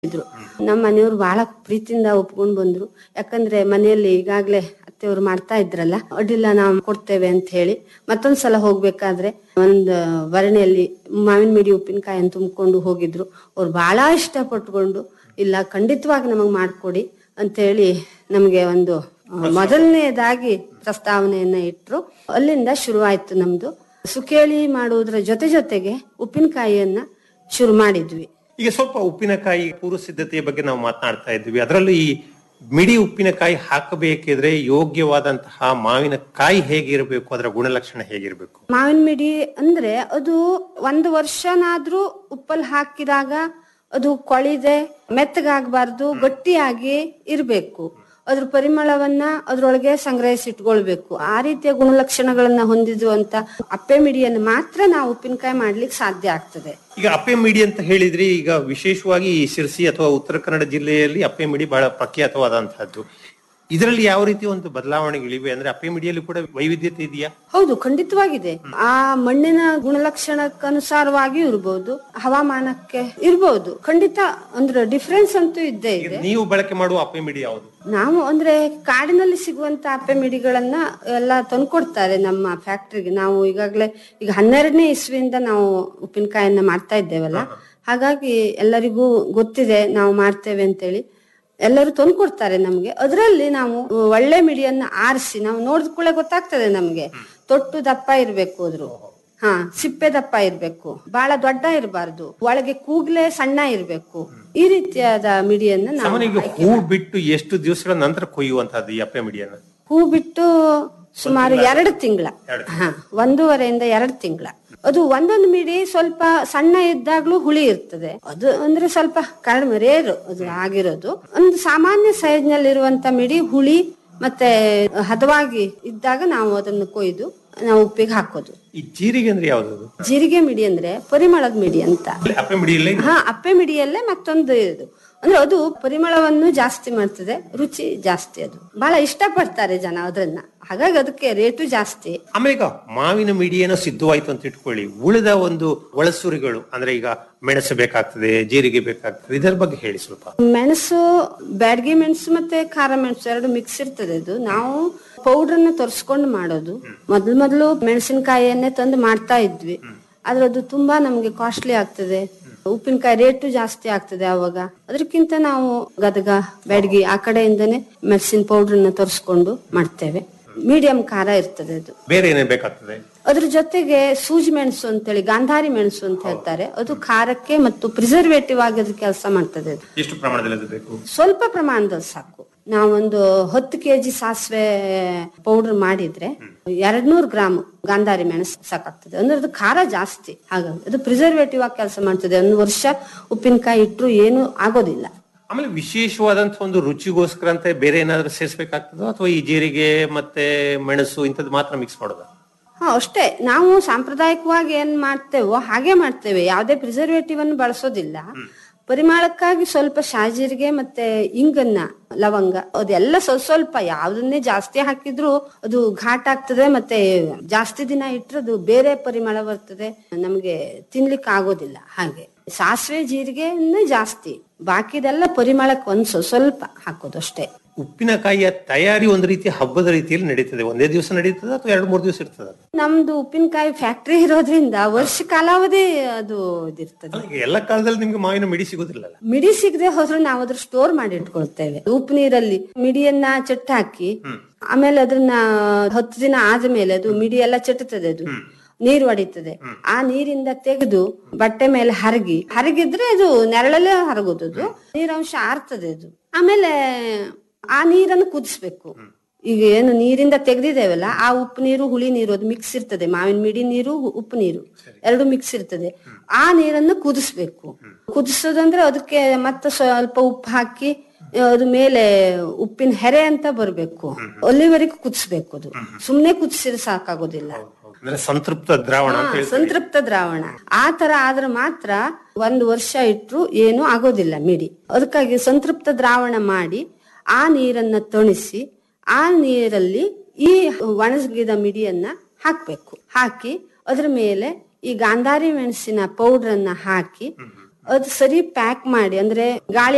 ಇದ್ರು ನಮ್ಮ ಮನೆಯವ್ರು ಬಹಳ ಪ್ರೀತಿಯಿಂದ ಒಪ್ಕೊಂಡ್ ಬಂದ್ರು ಯಾಕಂದ್ರೆ ಮನೆಯಲ್ಲಿ ಈಗಾಗ್ಲೇ ಅತ್ತೆಯವ್ರು ಮಾಡ್ತಾ ಇದ್ರಲ್ಲ ಅಡ್ಡಿಲ್ಲ ನಾವು ಕೊಡ್ತೇವೆ ಅಂತ ಹೇಳಿ ಮತ್ತೊಂದ್ಸಲ ಹೋಗ್ಬೇಕಾದ್ರೆ ಒಂದ್ ಭರಣಿಯಲ್ಲಿ ಮಾವಿನ ಮಿಡಿ ಉಪ್ಪಿನಕಾಯಿ ಅಂತ ತುಂಬಿಕೊಂಡು ಹೋಗಿದ್ರು ಅವ್ರು ಬಹಳ ಇಷ್ಟಪಟ್ಕೊಂಡು ಇಲ್ಲ ಖಂಡಿತವಾಗಿ ನಮಗ್ ಮಾಡ್ಕೊಡಿ ಅಂತ ಹೇಳಿ ನಮ್ಗೆ ಒಂದು ಆ, ಮೊದಲನೇದಾಗಿ ಪ್ರಸ್ತಾವನೆಯನ್ನ ಇಟ್ರು ಅಲ್ಲಿಂದ ಶುರುವಾಯ್ತು ನಮ್ದು ಸುಕೇಳಿ ಮಾಡುವುದರ ಜೊತೆ ಜೊತೆಗೆ ಉಪ್ಪಿನಕಾಯಿಯನ್ನ ಶುರು ಮಾಡಿದ್ವಿ ಈಗ ಸ್ವಲ್ಪ ಉಪ್ಪಿನಕಾಯಿ ಪೂರ್ವ ಸಿದ್ಧತೆಯ ಬಗ್ಗೆ ನಾವು ಮಾತನಾಡ್ತಾ ಇದ್ವಿ ಅದರಲ್ಲೂ ಈ ಮಿಡಿ ಉಪ್ಪಿನಕಾಯಿ ಹಾಕಬೇಕಿದ್ರೆ ಯೋಗ್ಯವಾದಂತಹ ಮಾವಿನಕಾಯಿ ಹೇಗಿರಬೇಕು ಅದರ ಗುಣಲಕ್ಷಣ ಹೇಗಿರಬೇಕು ಮಾವಿನ ಮಿಡಿ ಅಂದ್ರೆ ಅದು ಒಂದು ವರ್ಷನಾದ್ರೂ ಉಪ್ಪಲ್ಲಿ ಹಾಕಿದಾಗ ಅದು ಕೊಳಿದೆ ಮೆತ್ತಗಾಗಬಾರ್ದು ಗಟ್ಟಿಯಾಗಿ ಇರಬೇಕು ಅದ್ರ ಪರಿಮಳವನ್ನ ಅದ್ರೊಳಗೆ ಸಂಗ್ರಹಿಸಿಟ್ಕೊಳ್ಬೇಕು ಆ ರೀತಿಯ ಗುಣಲಕ್ಷಣಗಳನ್ನ ಹೊಂದಿರುವಂತ ಅಪ್ಪೆ ಮಿಡಿಯನ್ನು ಮಾತ್ರ ನಾವು ಉಪ್ಪಿನಕಾಯಿ ಮಾಡ್ಲಿಕ್ಕೆ ಸಾಧ್ಯ ಆಗ್ತದೆ ಈಗ ಅಪ್ಪೆ ಮಿಡಿ ಅಂತ ಹೇಳಿದ್ರಿ ಈಗ ವಿಶೇಷವಾಗಿ ಈ ಶಿರ್ಸಿ ಅಥವಾ ಉತ್ತರ ಕನ್ನಡ ಜಿಲ್ಲೆಯಲ್ಲಿ ಅಪ್ಪೆ ಮಿಡಿ ಬಹಳ ಪ್ರಖ್ಯಾತವಾದಂತಹದ್ದು ಇದರಲ್ಲಿ ಯಾವ ರೀತಿ ಒಂದು ಬದಲಾವಣೆಗಳಿವೆ ಅಂದ್ರೆ ಅಪ್ಪೆ ಮಿಡಿಯಲ್ಲಿ ಕೂಡ ವೈವಿಧ್ಯತೆ ಇದೆಯಾ ಹೌದು ಖಂಡಿತವಾಗಿದೆ ಆ ಮಣ್ಣಿನ ಗುಣಲಕ್ಷಣಕ್ಕನುಸಾರವಾಗಿಯೂ ಇರ್ಬೋದು ಹವಾಮಾನಕ್ಕೆ ಇರ್ಬೋದು ಖಂಡಿತ ಅಂದ್ರೆ ಡಿಫ್ರೆನ್ಸ್ ಅಂತೂ ಇದ್ದೇ ಇದೆ ನೀವು ಬಳಕೆ ಮಾಡುವ ಅಪ್ಪೆ ಮಿಡಿ ಯಾವುದು ನಾವು ಅಂದ್ರೆ ಕಾಡಿನಲ್ಲಿ ಸಿಗುವಂತ ಅಪ್ಪೆ ಮಿಡಿಗಳನ್ನ ಎಲ್ಲ ತಂದ್ಕೊಡ್ತಾರೆ ನಮ್ಮ ಫ್ಯಾಕ್ಟ್ರಿಗೆ ನಾವು ಈಗಾಗಲೇ ಈಗ ಹನ್ನೆರಡನೇ ಇಸ್ವಿಯಿಂದ ನಾವು ಉಪ್ಪಿನಕಾಯನ್ನ ಮಾಡ್ತಾ ಇದ್ದೇವಲ್ಲ ಹಾಗಾಗಿ ಎಲ್ಲರಿಗೂ ಗೊತ್ತಿದೆ ನಾವು ಮಾಡ್ತೇವೆ ಅಂತೇಳಿ ಎಲ್ಲರೂ ತಂದ್ಕೊಡ್ತಾರೆ ನಮ್ಗೆ ಅದರಲ್ಲಿ ನಾವು ಒಳ್ಳೆ ಮಿಡಿಯನ್ನ ಆರಿಸಿ ನಾವು ನೋಡಿದ ಕೂಡಲೇ ಗೊತ್ತಾಗ್ತದೆ ನಮ್ಗೆ ತೊಟ್ಟು ದಪ್ಪ ಇರ್ಬೇಕು ಅದ್ರು ಹಾ ಸಿಪ್ಪೆ ದಪ್ಪ ಇರ್ಬೇಕು ಬಹಳ ದೊಡ್ಡ ಇರಬಾರ್ದು ಒಳಗೆ ಕೂಗ್ಲೆ ಸಣ್ಣ ಇರ್ಬೇಕು ಈ ರೀತಿಯಾದ ಮಿಡಿಯನ್ನ ನಾವು ಸಾಮಾನ್ಯವಾಗಿ ಹೂ ಬಿಟ್ಟು ಎಷ್ಟು ದಿವಸಗಳ ನಂತರ ಕೊಯ್ಯುವಂತಹದ್ದು ಈ ಅಪ್ಪೆ ಮಿಡಿಯನ್ನ ಹೂ ಬಿಟ್ಟು ಸುಮಾರು ಎರಡು ತಿಂಗಳ ಹಾ ಒಂದೂವರೆಯಿಂದ ಎರಡು ತಿಂಗಳ ಅದು ಒಂದೊಂದು ಮಿಡಿ ಸ್ವಲ್ಪ ಸಣ್ಣ ಇದ್ದಾಗ್ಲೂ ಹುಳಿ ಇರ್ತದೆ ಅದು ಅಂದ್ರೆ ಸ್ವಲ್ಪ ಕಡಿಮೆ ರೇರು ಅದು ಆಗಿರೋದು ಒಂದು ಸಾಮಾನ್ಯ ಸೈಜ್ ನಲ್ಲಿ ಇರುವಂತ ಮಿಡಿ ಹುಳಿ ಮತ್ತೆ ಹದವಾಗಿ ಇದ್ದಾಗ ನಾವು ಅದನ್ನು ಕೊಯ್ದು ನಾವು ಉಪ್ಪಿಗೆ ಹಾಕೋದು ಈ ಜೀರಿಗೆ ಅಂದ್ರೆ ಯಾವ್ದು ಜೀರಿಗೆ ಮಿಡಿ ಅಂದ್ರೆ ಪರಿಮಳದ ಮಿಡಿ ಅಂತ ಅಪ್ಪೆ ಮಿಡಿಯಲ್ಲೇ ಹಾ ಅಪ್ಪೆ ಮಿಡಿಯಲ್ಲೇ ಮತ್ತೊಂದು ಇದು ಅಂದ್ರೆ ಅದು ಪರಿಮಳವನ್ನು ಜಾಸ್ತಿ ಮಾಡ್ತದೆ ರುಚಿ ಜಾಸ್ತಿ ಅದು ಬಹಳ ಇಷ್ಟಪಡ್ತಾರೆ ಜನ ಅದನ್ನ ಹಾಗಾಗಿ ಅದಕ್ಕೆ ರೇಟು ಜಾಸ್ತಿ ಆಮೇಲೆ ಈಗ ಮಾವಿನ ಮಿಡಿಯೇನೋ ಸಿದ್ಧವಾಯ್ತು ಅಂತ ಇಟ್ಕೊಳ್ಳಿ ಉಳಿದ ಒಂದು ಒಳಸುರಿಗಳು ಅಂದ್ರೆ ಈಗ ಮೆಣಸು ಬೇಕಾಗ್ತದೆ ಜೀರಿಗೆ ಬೇಕಾಗ್ತದೆ ಇದರ ಬಗ್ಗೆ ಹೇಳಿ ಸ್ವಲ್ಪ ಮೆಣಸು ಬ್ಯಾಡ್ಗೆ ಮೆಣಸು ಮತ್ತೆ ಖಾರ ಮೆಣಸು ಎರಡು ಮಿಕ್ಸ್ ಇರ್ತದೆ ಅದು ನಾವು ಪೌಡರ್ ಅನ್ನ ತರಿಸ್ಕೊಂಡು ಮಾಡೋದು ಮೊದ್ಲು ಮೊದಲು ಮೆಣಸಿನಕಾಯಿಯನ್ನೇ ತಂದು ಮಾಡ್ತಾ ಇದ್ವಿ ಆದ್ರೆ ಅದು ತುಂಬಾ ನಮ್ಗೆ ಕಾಸ್ಟ್ಲಿ ಆಗ್ತದೆ ಉಪ್ಪಿನಕಾಯಿ ರೇಟು ಜಾಸ್ತಿ ಆಗ್ತದೆ ಅವಾಗ ಅದಕ್ಕಿಂತ ನಾವು ಗದಗ ಬ್ಯಾಡ್ಗಿ ಆ ಕಡೆಯಿಂದನೇ ಮೆಣಸಿನ ಪೌಡರ್ನ ತರಿಸ್ಕೊಂಡು ಮಾಡ್ತೇವೆ ಮೀಡಿಯಂ ಖಾರ ಇರ್ತದೆ ಅದು ಬೇರೆ ಏನೇನ್ ಬೇಕಾಗ್ತದೆ ಅದ್ರ ಜೊತೆಗೆ ಸೂಜಿ ಮೆಣಸು ಅಂತೇಳಿ ಗಾಂಧಾರಿ ಮೆಣಸು ಅಂತ ಹೇಳ್ತಾರೆ ಅದು ಖಾರಕ್ಕೆ ಮತ್ತು ಪ್ರಿಸರ್ವೇಟಿವ್ ಆಗಿ ಅದು ಕೆಲಸ ಮಾಡ್ತದೆ ಅದು ಎಷ್ಟು ಪ್ರಮಾಣದಲ್ಲಿ ಅದು ಬೇಕು ಸ್ವಲ್ಪ ಪ್ರಮಾಣದಲ್ಲಿ ಸಾಕು ನಾವೊಂದು ಹತ್ತು ಕೆಜಿ ಸಾಸಿವೆ ಪೌಡರ್ ಮಾಡಿದ್ರೆ ಎರಡ್ ನೂರು ಗ್ರಾಮ್ ಗಾಂಧಾರಿ ಮೆಣಸು ಸಾಕಾಗ್ತದೆ ಅಂದ್ರೆ ಅದು ಖಾರ ಜಾಸ್ತಿ ಹಾಗಾಗಿ ಅದು ಪ್ರಿಸರ್ವೇಟಿವ್ ಆಗಿ ಕೆಲಸ ಮಾಡ್ತದೆ ಒಂದು ವರ್ಷ ಉಪ್ಪಿನಕಾಯಿ ಇಟ್ರು ಏನು ಆಗೋದಿಲ್ಲ ಆಮೇಲೆ ವಿಶೇಷವಾದಂತ ಒಂದು ರುಚಿಗೋಸ್ಕರ ಅಂತ ಬೇರೆ ಏನಾದ್ರೂ ಸೇರಿಸಬೇಕಾಗ್ತದೋ ಅಥವಾ ಈ ಜೀರಿಗೆ ಮತ್ತೆ ಮೆಣಸು ಇಂಥದ್ದು ಮಾತ್ರ ಮಿಕ್ಸ್ ಮಾಡೋದ ಹಾ ಅಷ್ಟೇ ನಾವು ಸಾಂಪ್ರದಾಯಿಕವಾಗಿ ಏನ್ ಮಾಡ್ತೇವೋ ಹಾಗೆ ಮಾಡ್ತೇವೆ ಯಾವುದೇ ಪ್ರಿಸರ್ವೇಟಿವ್ ಅನ್ನು ಬಳಸೋದಿಲ್ಲ ಪರಿಮಳಕ್ಕಾಗಿ ಸ್ವಲ್ಪ ಶಾಜೀರಿಗೆ ಮತ್ತೆ ಇಂಗನ್ನ ಲವಂಗ ಅದೆಲ್ಲ ಸ್ವಲ್ಪ ಸ್ವಲ್ಪ ಯಾವ್ದನ್ನೇ ಜಾಸ್ತಿ ಹಾಕಿದ್ರು ಅದು ಘಾಟ್ ಆಗ್ತದೆ ಮತ್ತೆ ಜಾಸ್ತಿ ದಿನ ಇಟ್ರೆ ಅದು ಬೇರೆ ಪರಿಮಳ ಬರ್ತದೆ ನಮ್ಗೆ ತಿನ್ಲಿಕ್ಕೆ ಆಗೋದಿಲ್ಲ ಹಾಗೆ ಸಾಸಿವೆ ಜೀರಿಗೆನೇ ಜಾಸ್ತಿ ಬಾಕಿದೆಲ್ಲ ಪರಿಮಳಕ್ಕೆ ಒಂದ್ ಸ್ವ- ಸ್ವಲ್ಪ ಹಾಕೋದು ಅಷ್ಟೇ ಉಪ್ಪಿನಕಾಯಿಯ ತಯಾರಿ ಒಂದು ರೀತಿ ಹಬ್ಬದ ರೀತಿಯಲ್ಲಿ ನಡೀತದೆ ಒಂದೇ ದಿವಸ ನಡೀತದೆ ಅಥವಾ ಎರಡು ಮೂರು ದಿವಸ ಇರ್ತದೆ ಅದು? ನಮ್ದು ಉಪ್ಪಿನಕಾಯಿ ಫ್ಯಾಕ್ಟ್ರಿ ಇರೋದ್ರಿಂದ ವರ್ಷ ಕಾಲಾವಧಿ ಅದು ಇದಿರ್ತದೆ ಅಲ್ಲ, ಈಗ ಎಲ್ಲ ಕಾಲದಲ್ಲಿ ನಿಮ್ಗೆ ಮಾವಿನ ಮಿಡಿ ಸಿಗುದಿಲ್ಲಲ್ಲ ಮಿಡಿ ಸಿಗದೆ ಹೋದ್ರು ನಾವು ಅದ್ರ ಸ್ಟೋರ್ ಮಾಡಿ ಇಟ್ಕೊಳ್ತೇವೆ ಉಪ್ಪು ನೀರಲ್ಲಿ ಮಿಡಿಯನ್ನ ಚಟ್ಟ ಹಾಕಿ ಆಮೇಲೆ ಅದನ್ನ ಹತ್ತು ದಿನ ಆದ್ಮೇಲೆ ಅದು ಮಿಡಿ ಎಲ್ಲ ಚಟ್ಟುತ್ತದೆ ಅದು ನೀರು ಹೊಡಿತದೆ ಆ ನೀರಿಂದ ತೆಗೆದು ಬಟ್ಟೆ ಮೇಲೆ ಹರಗಿ ಹರಗಿದ್ರೆ ಅದು ನೆರಳಲ್ಲೇ ಹರಗೋದು ಅದು ನೀರಂಶ ಆರ್ತದೆ ಅದು ಆಮೇಲೆ ಆ ನೀರನ್ನು ಕುದಿಸ್ಬೇಕು ಈಗ ಏನು ನೀರಿಂದ ತೆಗ್ದಿದ್ದೇವಲ್ಲ ಆ ಉಪ್ಪು ನೀರು ಹುಳಿ ನೀರು ಅದು ಮಿಕ್ಸ್ ಇರ್ತದೆ ಮಾವಿನ ಮಿಡಿ ನೀರು ಉಪ್ಪು ನೀರು ಎರಡು ಮಿಕ್ಸ್ ಇರ್ತದೆ ಆ ನೀರನ್ನು ಕುದಿಸ್ಬೇಕು ಕುದಿಸೋದಂದ್ರೆ ಅದಕ್ಕೆ ಮತ್ತೆ ಸ್ವಲ್ಪ ಉಪ್ಪು ಹಾಕಿ ಅದು ಮೇಲೆ ಉಪ್ಪಿನ ಹೆರೆ ಅಂತ ಬರ್ಬೇಕು ಅಲ್ಲಿವರೆಗೂ ಕುದಿಸ್ಬೇಕು ಅದು ಸುಮ್ನೆ ಕುದಿಸಿದ್ರೆ ಸಾಕಾಗೋದಿಲ್ಲ ಅಂದ್ರೆ ಸಂತೃಪ್ತ ದ್ರಾವಣ ಅಂತ ಹೇಳ್ತಾರೆ. ಸಂತೃಪ್ತ ದ್ರಾವಣ ಆ ತರ ಆದ್ರೆ ಮಾತ್ರ ಒಂದು ವರ್ಷ ಇಟ್ರು ಏನು ಆಗೋದಿಲ್ಲ ಮಿಡಿ ಅದಕ್ಕಾಗಿ ಸಂತೃಪ್ತ ದ್ರಾವಣ ಮಾಡಿ ಆ ನೀರನ್ನ ತಣಿಸಿ ಆ ನೀರಲ್ಲಿ ಈ ಒಣಗಿದ ಮಿಡಿಯನ್ನ ಹಾಕ್ಬೇಕು ಹಾಕಿ ಅದ್ರ ಮೇಲೆ ಈ ಗಾಂಧಾರಿ ಮೆಣಸಿನ ಪೌಡರ್ ಅನ್ನ ಹಾಕಿ ಅದು ಸರಿ ಪ್ಯಾಕ್ ಮಾಡಿ ಅಂದ್ರೆ ಗಾಳಿ